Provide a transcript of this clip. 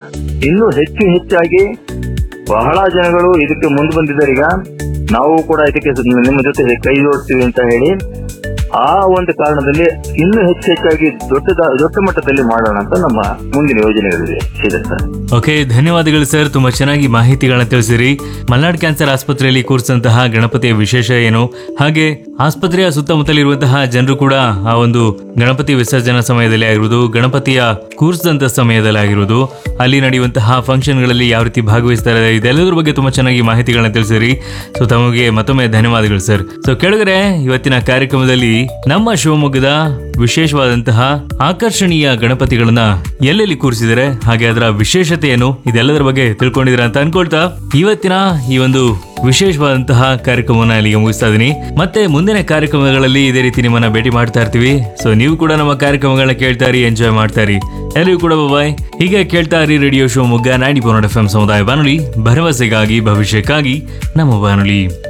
ಇನ್ನೂ ಹೆಚ್ಚು ಹೆಚ್ಚಾಗಿ ಬಹಳ ಜನಗಳು ಇದಕ್ಕೆ ಮುಂದೆ ಬಂದಿದ್ದಾರೆ ಈಗ ನಾವು ಕೂಡ ಇದಕ್ಕೆ ನಿಮ್ಮ ಜೊತೆ ಕೈ ಜೋಡಿಸ್ತೀವಿ ಅಂತ ಹೇಳಿ ಆ ಒಂದು ಕಾರಣದಲ್ಲಿ ಇನ್ನೂ ಹೆಚ್ಚು ಹೆಚ್ಚಾಗಿ ದೊಡ್ಡ ದೊಡ್ಡ ಮಟ್ಟದಲ್ಲಿ ಮಾಡೋಣ ಅಂತ ನಮ್ಮ ಮುಂದಿನ ಯೋಜನೆಗಳಿದೆ ಇದೆ ಸರ್ ಓಕೆ ಧನ್ಯವಾದಗಳು ಸರ್ ತುಂಬಾ ಚೆನ್ನಾಗಿ ಮಾಹಿತಿಗಳನ್ನ ತಿಳಿಸಿರಿ ಮಲ್ನಾಡ್ ಕ್ಯಾನ್ಸರ್ ಆಸ್ಪತ್ರೆಯಲ್ಲಿ ಕೂರಿಸಿದಂತಹ ಗಣಪತಿಯ ವಿಶೇಷ ಏನು ಹಾಗೆ ಆಸ್ಪತ್ರೆಯ ಸುತ್ತಮುತ್ತಲಿರುವಂತಹ ಜನರು ಕೂಡ ಆ ಒಂದು ಗಣಪತಿ ವಿಸರ್ಜನಾ ಸಮಯದಲ್ಲಿ ಆಗಿರುವುದು ಗಣಪತಿಯ ಕೂರಿಸಿದಂತ ಸಮಯದಲ್ಲಿ ಆಗಿರುವುದು ಅಲ್ಲಿ ನಡೆಯುವಂತಹ ಫಂಕ್ಷನ್ಗಳಲ್ಲಿ ಯಾವ ರೀತಿ ಭಾಗವಹಿಸ್ತಾರೆ ಇದೆಲ್ಲದರ ಬಗ್ಗೆ ತುಂಬಾ ಚೆನ್ನಾಗಿ ಮಾಹಿತಿಗಳನ್ನ ತಿಳಿಸಿರಿ ಸೊ ತಮಗೆ ಮತ್ತೊಮ್ಮೆ ಧನ್ಯವಾದಗಳು ಸರ್ ಸೊ ಕೆಳಗರೆ ಇವತ್ತಿನ ಕಾರ್ಯಕ್ರಮದಲ್ಲಿ ನಮ್ಮ ಶಿವಮೊಗ್ಗದ ವಿಶೇಷವಾದಂತಹ ಆಕರ್ಷಣೀಯ ಗಣಪತಿಗಳನ್ನ ಎಲ್ಲೆಲ್ಲಿ ಕೂರಿಸಿದರೆ ಹಾಗೆ ಅದರ ವಿಶೇಷತೆ ಏನು ಇದೆಲ್ಲದರ ಬಗ್ಗೆ ತಿಳ್ಕೊಂಡಿದ್ದೀರಾ ಅಂತ ಅನ್ಕೊಳ್ತಾ ಇವತ್ತಿನ ಈ ಒಂದು ವಿಶೇಷವಾದಂತಹ ಕಾರ್ಯಕ್ರಮವನ್ನ ಇಲ್ಲಿಗೆ ಮುಗಿಸ್ತಾ ಇದೀನಿ ಮತ್ತೆ ಮುಂದಿನ ಕಾರ್ಯಕ್ರಮಗಳಲ್ಲಿ ಇದೇ ರೀತಿ ನಿಮ್ಮನ್ನ ಭೇಟಿ ಮಾಡ್ತಾ ಇರ್ತೀವಿ ಸೊ ನೀವು ಕೂಡ ನಮ್ಮ ಕಾರ್ಯಕ್ರಮಗಳನ್ನ ಕೇಳ್ತಾ ಇರಿ ಎಂಜಾಯ್ ಮಾಡ್ತಾ ಇರಿ ಎಲ್ಲರಿಗೂ ಕೂಡ ಬಾಯ್ ಹೀಗೆ ಕೇಳ್ತಾ ಇರಿ radio Shivamogga ninety four F M ಸಮುದಾಯ ಬಾನುಲಿ ಭರವಸೆಗಾಗಿ ಭವಿಷ್ಯಕ್ಕಾಗಿ ನಮ್ಮ ಬಾನುಲಿ